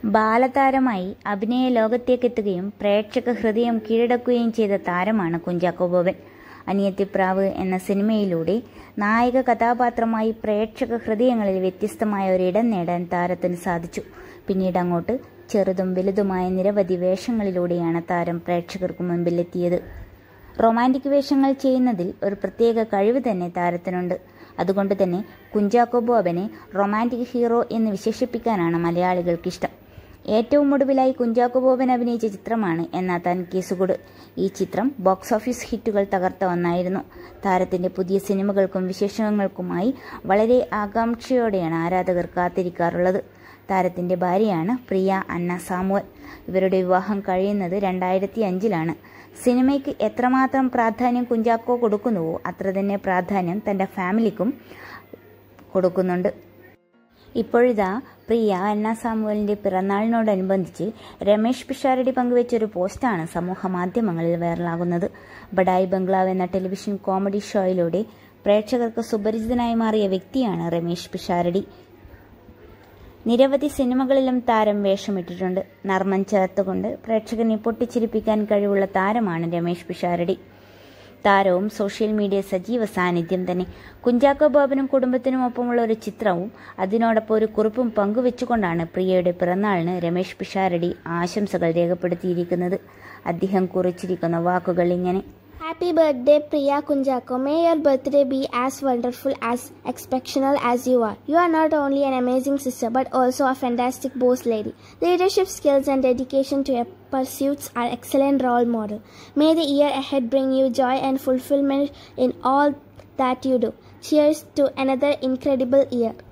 ബാലതാരമായി അഭിനയ ലോകത്തേക്കെത്തുകയും പ്രേക്ഷക ഹൃദയം കീഴടക്കുകയും ചെയ്ത താരമാണ് കുഞ്ചാക്കോ ബോബൻ അനിയത്തിപ്രാവ് എന്ന സിനിമയിലൂടെ നായക കഥാപാത്രമായി പ്രേക്ഷക ഹൃദയങ്ങളിൽ വ്യത്യസ്തമായ ഒരിടം നേടാൻ താരത്തിന് സാധിച്ചു പിന്നീട് അങ്ങോട്ട് ചെറുതും വലുതുമായ നിരവധി വേഷങ്ങളിലൂടെയാണ് താരം പ്രേക്ഷകർക്ക് മുൻപിലെത്തിയത് റൊമാൻറ്റിക് വേഷങ്ങൾ ചെയ്യുന്നതിൽ ഒരു പ്രത്യേക കഴിവ് തന്നെ താരത്തിനുണ്ട് അതുകൊണ്ട് തന്നെ കുഞ്ചാക്കോ ബോബനെ റൊമാൻറ്റിക് ഹീറോ എന്ന് വിശേഷിപ്പിക്കാനാണ് മലയാളികൾക്കിഷ്ടം ഏറ്റവും ഒടുവിലായി കുഞ്ചാക്കോ ബോബൻ അഭിനയിച്ച ചിത്രമാണ് എന്നാ താൻ കേസുകൊട് ഈ ചിത്രം ബോക്സ് ഓഫീസ് ഹിറ്റുകൾ തകർത്ത ഒന്നായിരുന്നു താരത്തിന്റെ പുതിയ സിനിമകൾക്കും വിശേഷങ്ങൾക്കുമായി വളരെ ആകാംക്ഷയോടെയാണ് ആരാധകർ കാത്തിരിക്കാറുള്ളത് താരത്തിന്റെ ഭാര്യയാണ് പ്രിയ അന്ന സാമുവൽ ഇവരുടെ വിവാഹം കഴിയുന്നത് രണ്ടായിരത്തി അഞ്ചിലാണ് സിനിമയ്ക്ക് എത്രമാത്രം പ്രാധാന്യം കുഞ്ചാക്കോ കൊടുക്കുന്നുവോ അത്ര തന്നെ പ്രാധാന്യം തൻ്റെ ഫാമിലിക്കും കൊടുക്കുന്നുണ്ട് ഇപ്പോഴിതാ പ്രിയ അന്ന സാമുവലിന്റെ പിറന്നാളിനോടനുബന്ധിച്ച് രമേഷ് പിഷാരടി പങ്കുവച്ചൊരു പോസ്റ്റാണ് സമൂഹ മാധ്യമങ്ങളിൽ വൈറലാകുന്നത് ബഡായി ബംഗ്ലാവ് എന്ന ടെലിവിഷൻ കോമഡി ഷോയിലൂടെ പ്രേക്ഷകർക്ക് സുപരിചിതനായി മാറിയ വ്യക്തിയാണ് രമേഷ് പിഷാരടി നിരവധി സിനിമകളിലും താരം വേഷമിട്ടിട്ടുണ്ട് നർമ്മം ചേർത്തുകൊണ്ട് പ്രേക്ഷകനെ പൊട്ടിച്ചിരിപ്പിക്കാൻ കഴിവുള്ള താരമാണ് രമേഷ് പിഷാരടി താരവും സോഷ്യൽ മീഡിയ സജീവ സാന്നിധ്യം തന്നെ കുഞ്ചാക്കോ ബോബനും കുടുംബത്തിനുമൊപ്പമുള്ള ഒരു ചിത്രവും അതിനോടൊപ്പം ഒരു കുറിപ്പും പങ്കുവെച്ചുകൊണ്ടാണ് പ്രിയയുടെ പിറന്നാളിന് രമേഷ് പിഷാരടി ആശംസകൾ രേഖപ്പെടുത്തിയിരിക്കുന്നത് അദ്ദേഹം കുറിച്ചിരിക്കുന്ന വാക്കുകൾ ഇങ്ങനെ Happy birthday, Priya Kunjako. May your birthday be as wonderful as exceptional as you are. You are not only an amazing sister but also a fantastic boss lady. Leadership skills and dedication to your pursuits are excellent role model. May the year ahead bring you joy and fulfillment in all that you do. Cheers to another incredible year.